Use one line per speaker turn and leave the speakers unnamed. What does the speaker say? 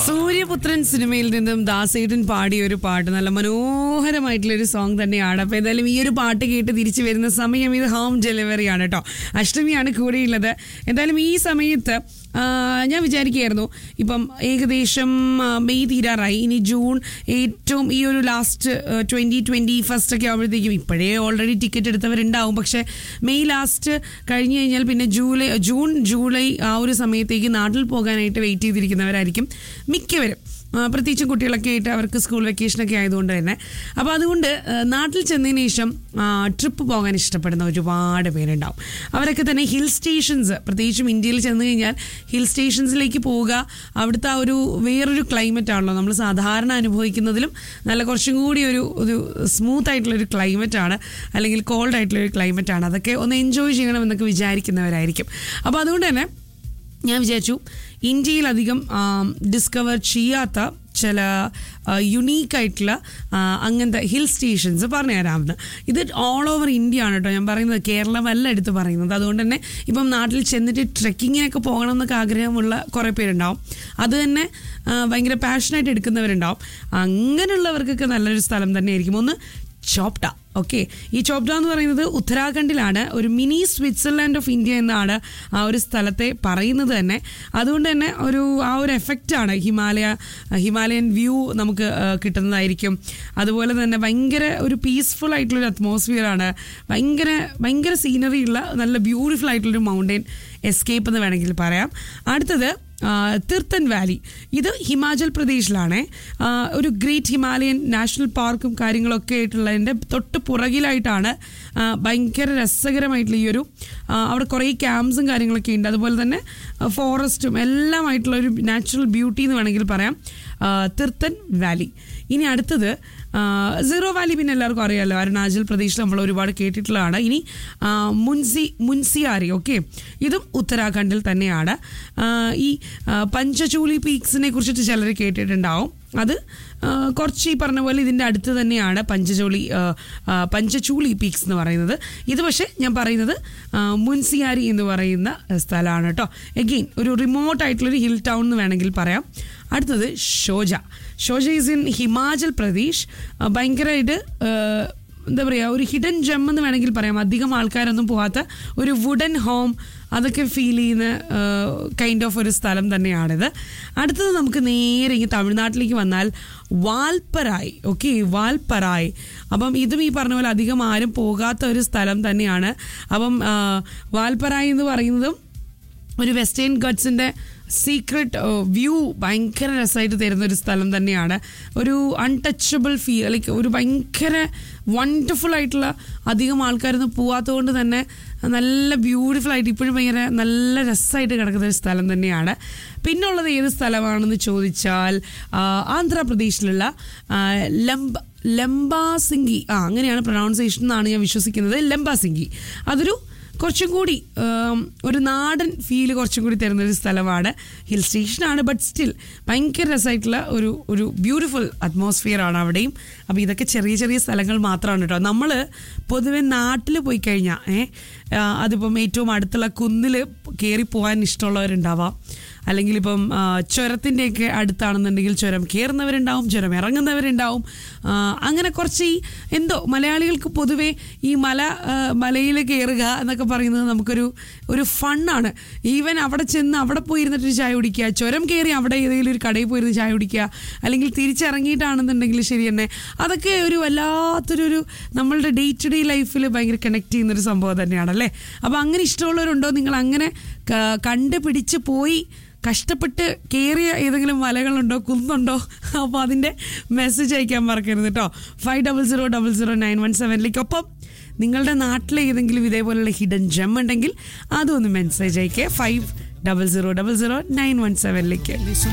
സൂര്യപുത്രൻ സിനിമയിൽ നിന്നും ദാസേട്ടൻ പാടിയ ഒരു പാട്ട് നല്ല മനോഹരമായിട്ടുള്ള ഒരു സോങ് തന്നെയാണ് അപ്പൊ എന്തായാലും ഈ ഒരു പാട്ട് കേട്ട് തിരിച്ചു വരുന്ന സമയം ഇത് ഹോം ഡെലിവറി ആണ് കേട്ടോ അഷ്ടമിയാണ് കൂടെയുള്ളത് എന്തായാലും ഈ സമയത്ത് ആ, ഞാൻ വിചാരിക്കുകയായിരുന്നു ഇപ്പം ഏകദേശം ആ, മെയ് തീരാറായി ഇനി ജൂൺ ഏറ്റവും ഈ ഒരു ലാസ്റ്റ് ട്വന്റി ട്വന്റി ഫസ്റ്റ് ഒക്കെ ആകുമ്പോഴത്തേക്കും ഇപ്പോഴേ ഓൾറെഡി ടിക്കറ്റ് എടുത്തവരുണ്ടാവും പക്ഷേ മെയ് ലാസ്റ്റ് കഴിഞ്ഞു കഴിഞ്ഞാൽ പിന്നെ ജൂലൈ ജൂൺ ജൂലൈ ആ ഒരു സമയത്തേക്ക് നാട്ടിൽ പോകാനായിട്ട് വെയിറ്റ് ചെയ്തിരിക്കുന്നവരായിരിക്കും മിക്കവരും ആ, പ്രത്യേകിച്ചും കുട്ടികളൊക്കെ ആയിട്ട് അവർക്ക് സ്കൂൾ വെക്കേഷനൊക്കെ ആയതുകൊണ്ട് തന്നെ അപ്പോൾ അതുകൊണ്ട് ആ, നാട്ടിൽ ചെന്നതിന് ശേഷം ട്രിപ്പ് പോകാൻ ഇഷ്ടപ്പെടുന്ന ഒരുപാട് പേരുണ്ടാവും അവരൊക്കെ തന്നെ ഹിൽ സ്റ്റേഷൻസ് പ്രത്യേകിച്ചും ഇന്ത്യയിൽ ചെന്ന് കഴിഞ്ഞാൽ ഹിൽ സ്റ്റേഷൻസിലേക്ക് പോവുക അവിടുത്തെ ആ ഒരു വേറൊരു ക്ലൈമറ്റ് ആണല്ലോ നമ്മൾ സാധാരണ അനുഭവിക്കുന്നതിലും നല്ല കുറച്ചും കൂടി ഒരു ഒരു സ്മൂത്ത് ആയിട്ടുള്ള ഒരു ക്ലൈമറ്റ് ആണ് അല്ലെങ്കിൽ കോൾഡ് ആയിട്ടുള്ള ഒരു ക്ലൈമറ്റ് ആണ് അതൊക്കെ ഒന്ന് എൻജോയ് ചെയ്യണമെന്നൊക്കെ വിചാരിക്കുന്നവരായിരിക്കും അപ്പോൾ അതുകൊണ്ട് തന്നെ ഞാൻ വിചാരിച്ചു ഇന്ത്യയിൽ അധികം ഡിസ്കവർ ചെയ്യാത്ത ചില യുണീക്ക് ആയിട്ടുള്ള ആ, അങ്ങനത്തെ ഹിൽ സ്റ്റേഷൻസ് പറഞ്ഞു തരാമെന്ന് ഇത് ഓൾ ഓവർ ഇന്ത്യ ആണ് കേട്ടോ ഞാൻ പറയുന്നത് കേരളമല്ല എടുത്ത് പറയുന്നത് അതുകൊണ്ട് തന്നെ ഇപ്പം നാട്ടിൽ ചെന്നിട്ട് ട്രെക്കിങ്ങിനൊക്കെ പോകണം എന്നൊക്കെ ആഗ്രഹമുള്ള കുറേ പേരുണ്ടാവും അത് തന്നെ ആ, ഭയങ്കര പാഷനായിട്ട് എടുക്കുന്നവരുണ്ടാവും അങ്ങനെയുള്ളവർക്കൊക്കെ നല്ലൊരു സ്ഥലം തന്നെയായിരിക്കും ഒന്ന് ചോപ്ഡ ഓക്കെ ഈ ചോപ്ഡ എന്ന് പറയുന്നത് ഉത്തരാഖണ്ഡിലാണ് ഒരു മിനി സ്വിറ്റ്സർലാൻഡ് ഓഫ് ഇന്ത്യ എന്നാണ് ആ ഒരു സ്ഥലത്തെ പറയുന്നത് തന്നെ അതുകൊണ്ട് തന്നെ ഒരു ആ ഒരു എഫക്റ്റാണ് ഹിമാലയ ഹിമാലയൻ വ്യൂ നമുക്ക് ആ, കിട്ടുന്നതായിരിക്കും അതുപോലെ തന്നെ ഭയങ്കര ഒരു പീസ്ഫുൾ ആയിട്ടുള്ളൊരു അറ്റ്മോസ്ഫിയർ ആണ് ഭയങ്കര ഭയങ്കര സീനറി ഉള്ള നല്ല ബ്യൂട്ടിഫുൾ ആയിട്ടുള്ളൊരു മൗണ്ടൻ എസ്കേപ്പ് എന്ന് വേണമെങ്കിൽ പറയാം അടുത്തത് ആ, തിർത്തൻ വാലി ഇത് ഹിമാചൽ പ്രദേശിലാണ് ആ, ഒരു ഗ്രേറ്റ് ഹിമാലയൻ നാഷണൽ പാർക്കും കാര്യങ്ങളൊക്കെ ആയിട്ടുള്ളതിൻ്റെ തൊട്ട് പുറകിലായിട്ടാണ് ആ, ഭയങ്കര രസകരമായിട്ടുള്ള ഈ ഒരു ആ, അവിടെ കുറേ ക്യാമ്പ്സും കാര്യങ്ങളൊക്കെ ഉണ്ട് അതുപോലെ തന്നെ ഫോറസ്റ്റും എല്ലാമായിട്ടുള്ള ഒരു നാച്ചുറൽ ബ്യൂട്ടി എന്ന് വേണമെങ്കിൽ പറയാം ആ, തിർത്തൻ വാലി ഇനി അടുത്തത് ആ, സീറോ വാലി പിന്നെ എല്ലാവർക്കും അറിയാമല്ലോ അരുണാചൽ പ്രദേശിൽ നമ്മൾ ഒരുപാട് കേട്ടിട്ടുള്ളതാണ് ഇനി ആ, മുൻസി മുൻസിയാരി ഓക്കെ ഇതും ഉത്തരാഖണ്ഡിൽ തന്നെയാണ് ആ, ഈ ആ, പഞ്ചചൂലി പീക്സിനെ കുറിച്ചിട്ട് ചിലർ കേട്ടിട്ടുണ്ടാവും അത് ആ, കുറച്ച് ഈ പറഞ്ഞ പോലെ ഇതിൻ്റെ അടുത്ത് തന്നെയാണ് പഞ്ചചൂളി ആ, ആ, പഞ്ചചൂളി പീക്സ് എന്ന് പറയുന്നത് ഇത് പക്ഷേ ഞാൻ പറയുന്നത് ആ, മുൻസിയാരി എന്ന് പറയുന്ന സ്ഥലമാണ് കേട്ടോ എഗെയിൻ ഒരു റിമോട്ട് ആയിട്ടുള്ളൊരു ഹിൽ ടൗൺ എന്ന് വേണമെങ്കിൽ പറയാം അടുത്തത് ഷോജ ഷോജ ഈസ് ഇൻ ഹിമാചൽ പ്രദേശ് ആ, ഭയങ്കരമായിട്ട് ആ, എന്താ പറയുക ഒരു ഹിഡൻ ജെം എന്ന് വേണമെങ്കിൽ പറയാം അധികം ആൾക്കാരൊന്നും പോകാത്ത ഒരു വുഡൻ ഹോം അതൊക്കെ ഫീൽ ചെയ്യുന്ന കൈൻഡ് ഓഫ് ഒരു സ്ഥലം തന്നെയാണിത് അടുത്തത് നമുക്ക് നേരെ ഇങ്ങ് തമിഴ്നാട്ടിലേക്ക് വന്നാൽ വാൽപ്പറായി ഓക്കെ വാൽപ്പറായി അപ്പം ഇതും ഈ പറഞ്ഞ പോലെ അധികം ആരും പോകാത്ത ഒരു സ്ഥലം തന്നെയാണ് അപ്പം ആ, വാൽപ്പറായി എന്ന് പറയുന്നതും ഒരു വെസ്റ്റേൺ ഗഡ്സിൻ്റെ സീക്രട്ട് വ്യൂ ഭയങ്കര രസമായിട്ട് തരുന്ന ഒരു സ്ഥലം തന്നെയാണ് ഒരു അൺടച്ചബിൾ ഫീൽ ലൈക്ക് ഒരു ഭയങ്കര വണ്ടർഫുൾ ആയിട്ടുള്ള അധികം ആൾക്കാരൊന്നും പോവാത്തത് കൊണ്ട് തന്നെ നല്ല ബ്യൂട്ടിഫുൾ ആയിട്ട് ഇപ്പോഴും ഭയങ്കര നല്ല രസമായിട്ട് കിടക്കുന്ന ഒരു സ്ഥലം തന്നെയാണ് പിന്നുള്ളത് ഏത് സ്ഥലമാണെന്ന് ചോദിച്ചാൽ ആ, ആന്ധ്രാപ്രദേശിലുള്ള ആ, ലംബ ലംബാസിംഗി ആ അങ്ങനെയാണ് പ്രൊണൗൺസിയേഷൻ എന്നാണ് ഞാൻ വിശ്വസിക്കുന്നത് ലംബാസിംഗി അതൊരു കുറച്ചും കൂടി ഉം, ഒരു നാടൻ ഫീല് കുറച്ചും കൂടി തരുന്ന ഒരു സ്ഥലമാണ് ഹിൽ സ്റ്റേഷനാണ് ബട്ട് സ്റ്റിൽ ഭയങ്കര രസമായിട്ടുള്ള ഒരു ഒരു ബ്യൂട്ടിഫുൾ അറ്റ്മോസ്ഫിയർ ആണ് അവിടെയും അപ്പോൾ ഇതൊക്കെ ചെറിയ ചെറിയ സ്ഥലങ്ങൾ മാത്രമാണ് കേട്ടോ നമ്മൾ പൊതുവെ നാട്ടിൽ പോയി കഴിഞ്ഞാൽ ഏ ആ, അതിപ്പം ഏറ്റവും അടുത്തുള്ള കുന്നിൽ കയറി പോകാൻ ഇഷ്ടമുള്ളവരുണ്ടാവാം അല്ലെങ്കിൽ ഇപ്പം ആ, ചുരത്തിൻ്റെയൊക്കെ അടുത്താണെന്നുണ്ടെങ്കിൽ ചുരം കയറുന്നവരുണ്ടാവും ചുരം ഇറങ്ങുന്നവരുണ്ടാവും ആ, അങ്ങനെ കുറച്ച് ഈ എന്തോ മലയാളികൾക്ക് പൊതുവേ ഈ മല മലയിൽ കയറുക എന്നൊക്കെ പറയുന്നത് നമുക്കൊരു ഒരു ഫണ്ണാണ് ഈവൻ അവിടെ ചെന്ന് അവിടെ പോയി ഇരുന്നിട്ട് ചായ കുടിക്കുക ചുരം കയറി അവിടെ ഏതെങ്കിലും ഒരു കടയിൽ പോയിരുന്ന് ചായ കുടിക്കുക അല്ലെങ്കിൽ തിരിച്ചിറങ്ങിയിട്ടാണെന്നുണ്ടെങ്കിൽ ശരി തന്നെ അതൊക്കെ ഒരു വല്ലാത്തൊരു ഒരു നമ്മളുടെ ഡേ ടു ഡേ ലൈഫിൽ ഭയങ്കര കണക്ട് ചെയ്യുന്നൊരു സംഭവം തന്നെയാണല്ലേ അപ്പോൾ അങ്ങനെ ഇഷ്ടമുള്ളവരുണ്ടോ നിങ്ങൾ അങ്ങനെ ക- കണ്ടുപിടിച്ച് പോയി കഷ്ടപ്പെട്ട് കയറിയ ഏതെങ്കിലും മലകളുണ്ടോ കുന്നുണ്ടോ അപ്പോൾ അതിൻ്റെ മെസ്സേജ് അയക്കാൻ മറക്കരുത് കേട്ടോ five double zero double zero nine one സെവനിലേക്ക് ഒപ്പം നിങ്ങളുടെ നാട്ടിലെ ഏതെങ്കിലും ഇതേപോലുള്ള ഹിഡൻ ജെം ഉണ്ടെങ്കിൽ അതൊന്ന് മെസ്സേജ് അയക്കുക five double zero double zero nine one സെവനിലേക്ക്